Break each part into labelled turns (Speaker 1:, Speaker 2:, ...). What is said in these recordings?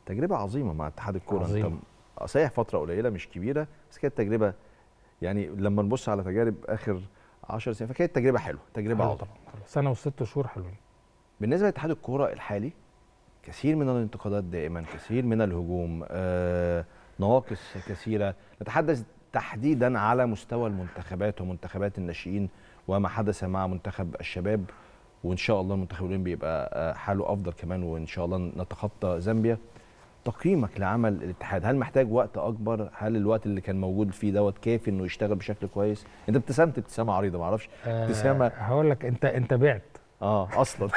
Speaker 1: تجربه عظيمه مع اتحاد الكوره انت
Speaker 2: عظيمة.
Speaker 1: صحيح فتره قليله مش كبيره بس كانت تجربه يعني لما نبص على تجارب اخر 10 سنين فكانت تجربه حلوه تجربه
Speaker 2: حلو
Speaker 1: عظيمه
Speaker 2: طبعا سنه وست شهور حلوين
Speaker 1: بالنسبه لاتحاد الكوره الحالي كثير من الانتقادات دائما كثير من الهجوم آه، نواقص كثيره نتحدث تحديدا على مستوى المنتخبات ومنتخبات الناشئين وما حدث مع منتخب الشباب وان شاء الله المنتخب الاولمبي يبقى آه، حاله افضل كمان وان شاء الله نتخطى زامبيا تقييمك لعمل الاتحاد هل محتاج وقت اكبر هل الوقت اللي كان موجود فيه دوت كافي انه يشتغل بشكل كويس انت ابتسمت ابتسامه عريضه معرفش ابتسامه
Speaker 2: آه هقول لك انت انت بعت
Speaker 1: اه اصلا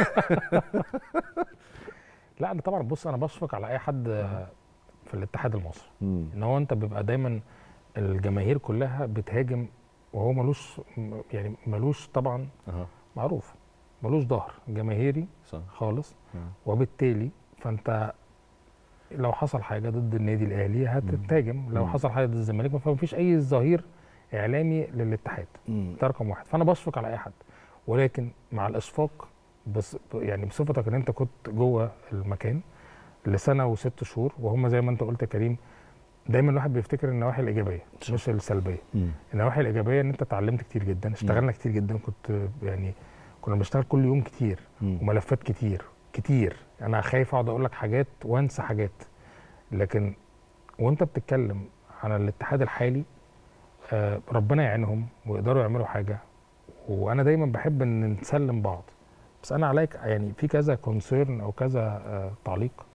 Speaker 2: لا انا طبعا بص انا بشفق على اي حد آه، في الاتحاد المصري
Speaker 1: مم.
Speaker 2: ان هو انت بيبقى دايما الجماهير كلها بتهاجم وهو ملوش م- يعني ملوش طبعا
Speaker 1: اها
Speaker 2: معروف ملوش ظهر جماهيري
Speaker 1: صح
Speaker 2: خالص
Speaker 1: آه.
Speaker 2: وبالتالي فانت لو حصل حاجه ضد النادي الاهلي هتتهاجم لو
Speaker 1: مم.
Speaker 2: حصل حاجه ضد الزمالك فمفيش اي ظهير اعلامي للاتحاد
Speaker 1: مم.
Speaker 2: ده رقم واحد فانا بشفق على اي حد ولكن مع الاشفاق بس يعني بصفتك ان انت كنت جوه المكان لسنه وست شهور وهم زي ما انت قلت يا كريم دايما الواحد بيفتكر النواحي الايجابيه
Speaker 1: صح.
Speaker 2: مش السلبيه
Speaker 1: مم.
Speaker 2: النواحي الايجابيه ان انت اتعلمت كتير جدا اشتغلنا كتير جدا كنت يعني كنا بنشتغل كل يوم كتير
Speaker 1: مم.
Speaker 2: وملفات كتير كتير انا خايف اقعد اقول لك حاجات وانسى حاجات لكن وانت بتتكلم عن الاتحاد الحالي آه، ربنا يعينهم ويقدروا يعملوا حاجه وانا دايما بحب ان نسلم بعض بس انا عليك يعني في كذا كونسيرن او كذا آه، تعليق